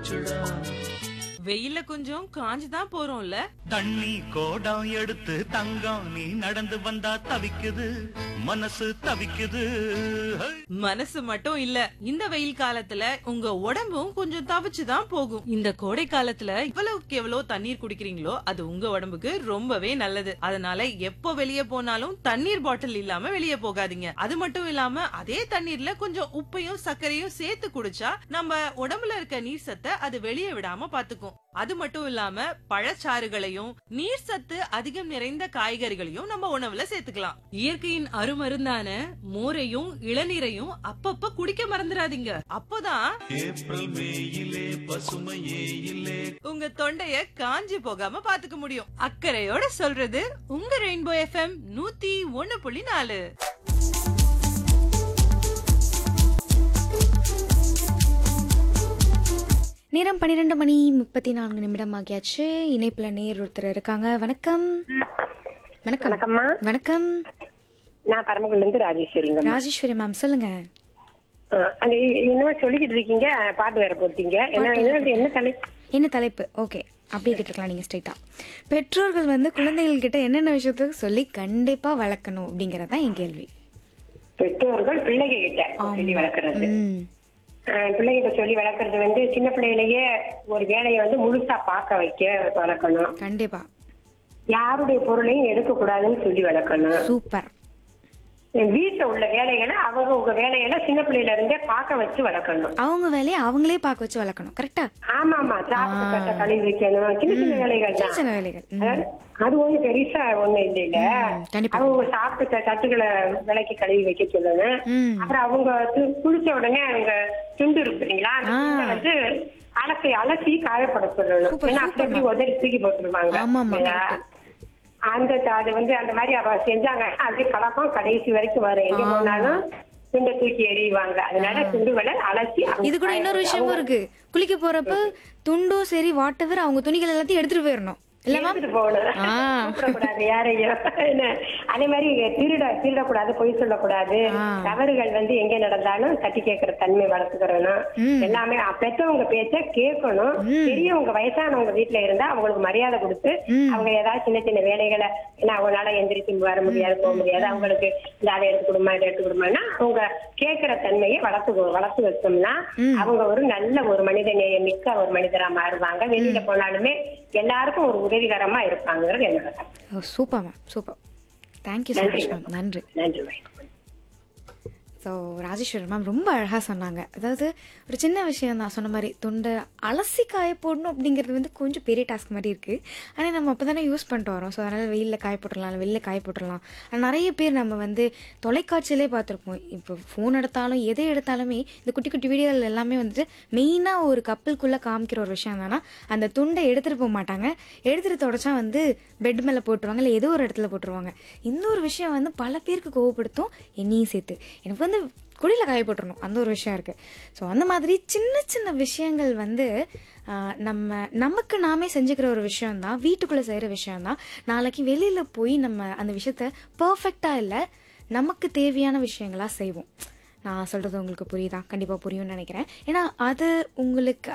போச்சுடா வெயில்ல கொஞ்சம் காஞ்சு தான் போறோம்ல தண்ணி கோடம் எடுத்து தங்கம் நீ நடந்து வந்தா தவிக்குது மனசு தவிக்குது ஹை! மனசு மட்டும் இல்ல இந்த வெயில் காலத்துல உங்க உடம்பும் கொஞ்சம் தவிச்சு தான் போகும் இந்த கோடை காலத்துல இவ்வளவுக்கு எவ்வளவு தண்ணீர் குடிக்கிறீங்களோ அது உங்க உடம்புக்கு ரொம்பவே நல்லது அதனால எப்போ வெளியே போனாலும் தண்ணீர் பாட்டில் இல்லாம வெளியே போகாதீங்க அது மட்டும் இல்லாம அதே தண்ணீர்ல கொஞ்சம் உப்பையும் சர்க்கரையும் சேர்த்து குடிச்சா நம்ம உடம்புல இருக்க நீர் சத்தை அது வெளியே விடாம பாத்துக்கும் அது மட்டும் இல்லாம பழச்சாறுகளையும் நீர் சத்து அதிகம் நிறைந்த காய்கறிகளையும் நம்ம உணவுல சேர்த்துக்கலாம் இயற்கையின் அருமருந்தான மோரையும் இளநீரையும் அப்பப்ப குடிக்க மறந்துடாதீங்க அப்போதான் ஏப்ரல் மேயிலே பசுமையே இல்லே உங்க தொண்டைய காஞ்சி போகாம பாத்துக்க முடியும் அக்கறையோட சொல்றது உங்க ரெயின்போ எஃப்எம் நூத்தி ஒன்னு புள்ளி நாலு நேரம் பன்னிரெண்டு மணி முப்பத்தி நான்கு நிமிடம் ஆகியாச்சு இணைப்புல நேர் ஒருத்தர் இருக்காங்க வணக்கம் வணக்கம் வணக்கம்மா வணக்கம் நான் பரமக்குடில இருந்து ராஜேஸ்வரிங்க ராஜேஸ்வரி மேம் சொல்லுங்க அங்க இன்னும் சொல்லிக்கிட்டு இருக்கீங்க பாட்டு வேற போட்டீங்க என்ன என்ன- என்ன தலை என்ன தலைப்பு ஓகே அப்படியே கேட்டுக்கலாம் நீங்க ஸ்ட்ரைட்டா பெற்றோர்கள் வந்து குழந்தைகள் கிட்ட என்னென்ன விஷயத்துக்கு சொல்லி கண்டிப்பா வளர்க்கணும் அப்படிங்கறது தான் என் கேள்வி பெற்றோர்கள் பிள்ளைங்க கிட்ட சொல்லி வளர்க்கறது ம் அஹ், பிள்ளைகிட்ட சொல்லி வளர்க்கறது வந்து சின்ன பிள்ளையிலேயே ஒரு வேலையை வந்து முழுசா பார்க்க வைக்க வளர்க்கணும் கண்டிப்பா யாருடைய பொருளையும் எடுக்க கூடாதுன்னு சொல்லி வளர்க்கணும் சூப்பர் வீட்டுல உள்ள வேலைகளை அவங்க உங்க வேலைகளை சின்ன பிள்ளையில இருந்தே பார்க்க வச்சு வளர்க்கணும் அவங்க வேலையை அவங்களே பார்க்க வச்சு வளர்க்கணும் கரெக்டா ஆமா ஆமா சாப்பிட்டு கட்ட கழுவி வைக்கணும் சின்ன சின்ன வேலைகள் சின்ன தான் சின்ன வேலைகள் ம். அதாவது அது ஒண்ணு பெருசா ஒண்ணு இல்ல இல்ல ம், கண்டிப்பா. அவங்க சாப்பிட்ட தட்டுகளை விலைக்கு கழுவி வைக்க சொல்லணும் ம் அப்புறம் அவங்க து- குளிச்ச உடனே அவங்க துண்டு இருக்கு இல்லைங்களா அந்த ஆ. துண்டை வந்து அலசி அலசி காயப்பட சொல்லணும் சூப்பர், ஏன்னா அப்படி சூப்பர்மா. அப்படி உதறி தூக்கி போட்டுருவாங்க ஆமாம்மா, இல்லையா? அந்த அது வந்து அந்த மாதிரி அவ செஞ்சாங்க அது கலக்கம் கடைசி வரைக்கும் வரும் எங்க போனாலும் துண்டை தூக்கி எறிவாங்க அதனால துண்டுகளை அலசி அவங்க இது கூட இன்னொரு காய- விஷயமும் இருக்கு குளிக்க போறப்ப துண்டும் சரி வாட்டவர் அவங்க துணிகள் எல்லாத்தையும் எடுத்துட்டு போயிடணும் இல்ல மேம் எடுத்துட்டு போகணும் ஆ. கூப்பிடக்கூடாது யாரையும் என்ன அதே மாதிரி திருட திருடக்கூடாது பொய் சொல்லக்கூடாது ஆ. தவறுகள் வந்து எங்க நடந்தாலும் தட்டி கேட்கிற தன்மை வளர்த்துக்கிறணும் ம். எல்லாமே பெற்றவங்க பேச்ச கேட்கணும் பெரியவங்க வயசானவங்க வீட்டுல இருந்தா அவங்களுக்கு மரியாதை கொடுத்து ம். அவங்க ஏதாவது சின்ன சின்ன வேலைகளை ஏன்னா அவங்களால எந்திரிச்சு வர முடியாது போக முடியாது அவங்களுக்கு இந்த அதை எடுத்து கொடுமா இதை எடுத்து கொடுமான்னா அவங்க கேட்கிற தன்மையை வளர்த்து வளர்த்து வச்சோம்னா அவங்க ஒரு நல்ல ஒரு மனித நேயம் மிக்க ஒரு மனிதரா மாறுவாங்க வெளியில போனாலுமே எல்லாருக்கும் ஒரு உதவிகரமா இருப்பாங்கிறது என்னோட கருத்து. Oh super ma'am super thank you so much ma'am நன்றி நன்றி மேடம் ஸோ ராஜேஸ்வரி மேம் ரொம்ப அழகாக சொன்னாங்க அதாவது ஒரு சின்ன விஷயம் தான் சொன்ன மாதிரி தொண்டை அலசி காய போடணும் அப்படிங்கிறது வந்து கொஞ்சம் பெரிய டாஸ்க் மாதிரி இருக்குது ஆனால் நம்ம அப்போ தானே யூஸ் பண்ணிட்டு வரோம் ஸோ அதனால் வெயிலில் காய போட்டுடலாம் இல்லை வெளில காய போட்டுடலாம் ஆனால் நிறைய பேர் நம்ம வந்து தொலைக்காட்சியிலே பார்த்துருப்போம் இப்போ ஃபோன் எடுத்தாலும் எதை எடுத்தாலுமே இந்த குட்டி குட்டி வீடியோவில் எல்லாமே வந்துட்டு மெயினாக ஒரு கப்பலுக்குள்ளே காமிக்கிற ஒரு விஷயம் என்னன்னா அந்த துண்டை எடுத்துகிட்டு போக மாட்டாங்க எடுத்துகிட்டு தொடச்சா வந்து பெட் மேலே போட்டுருவாங்க இல்லை ஏதோ ஒரு இடத்துல போட்டுருவாங்க இன்னொரு விஷயம் வந்து பல பேருக்கு கோவப்படுத்தும் என்னையும் சேர்த்து எனக்கு வந்து குடியில் காய போட்டுறணும் அந்த ஒரு விஷயம் இருக்குது ஸோ அந்த மாதிரி சின்ன சின்ன விஷயங்கள் வந்து ஆஹ், நம்ம நமக்கு நாமே செஞ்சுக்கிற ஒரு விஷயம்தான் வீட்டுக்குள்ளே செய்கிற விஷயம்தான் நாளைக்கு வெளியில் போய் நம்ம அந்த விஷயத்த பர்ஃபெக்டாக இல்லை நமக்கு தேவையான விஷயங்களாக செய்வோம் நான் சொல்கிறது உங்களுக்கு புரியுதா கண்டிப்பாக புரியும்னு நினைக்கிறேன் ஏன்னா அது உங்களுக்கு